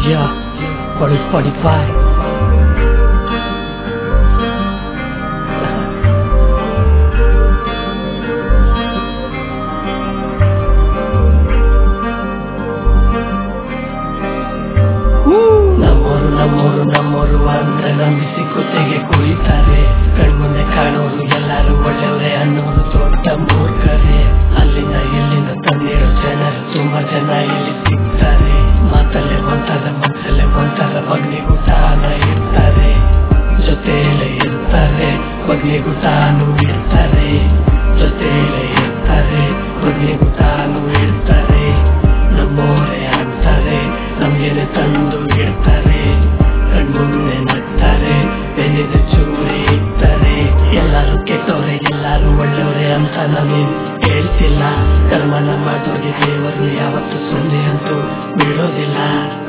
Yeah, 40, 45. ನಮ್ಮೋರು ನಮ್ಮೋರು ನಮ್ಮೋರು ಅಂದ್ರೆ ನಂಬಿಸಿ ಕುತ್ತಿಗೆ ಕುಳಿತಾರೆ ಕಣ್ಮುಂದೆ ಕಾಣೋರು ಎಲ್ಲರೂ ಒಳ್ಳೆಯವರೇ ಅನ್ನೋರು ದೊಡ್ಡ ಮೂರ್ಖರೇ ಅಲ್ಲಿಂದ ಇಲ್ಲಿಂದ ತಂದಿರೋ ಜನರು ತುಂಬಾ ಜನ ಇಲ್ಲಿ ಸಿಗ್ತಾರೆ ಮಾತಲ್ಲೇ ಒಂಥರ ಮನಸ್ಸಲ್ಲೇ ಒಂಥರ ಬಗ್ನಿಗೂ ತಾನ ಇರ್ತಾರೆ ಜೊತೆಯಲ್ಲೇ ಇರ್ತಾರೆ ಬಗ್ನಿಗೂ ತಾನು ಇರ್ತಾರೆ ಜೊತೆಯಲ್ಲೇ ಇರ್ತಾರೆ ಬಗ್ನಿಗೂ ತಾನು ಇರ್ತಾರೆ ನಮ್ಮೋರೇ ಅಂತಾರೆ ನಮ್ಗೇನೆ ತಂದು ಇಡ್ತಾರೆ ಕಣ್ಮುಂದೆ ನಗ್ತಾರೆ ಬೆನ್ನಿದ ಚೂರಿ ಇಡ್ತಾರೆ ಎಲ್ಲರೂ ಕೆಟ್ಟವ್ರೆ ಎಲ್ಲರೂ ಒಳ್ಳೆಯವರೇ ಅಂತ ನಾವೇನು ಹೇಳ್ತಿಲ್ಲ ಕರ್ಮ ನಮ್ಮ ಮಾಡಿದವ್ರಿಗೆ ದೇವರು ಯಾವತ್ತು ಸುಮ್ಮನೆ ಅಂತೂ ಬಿಡೋದಿಲ್ಲ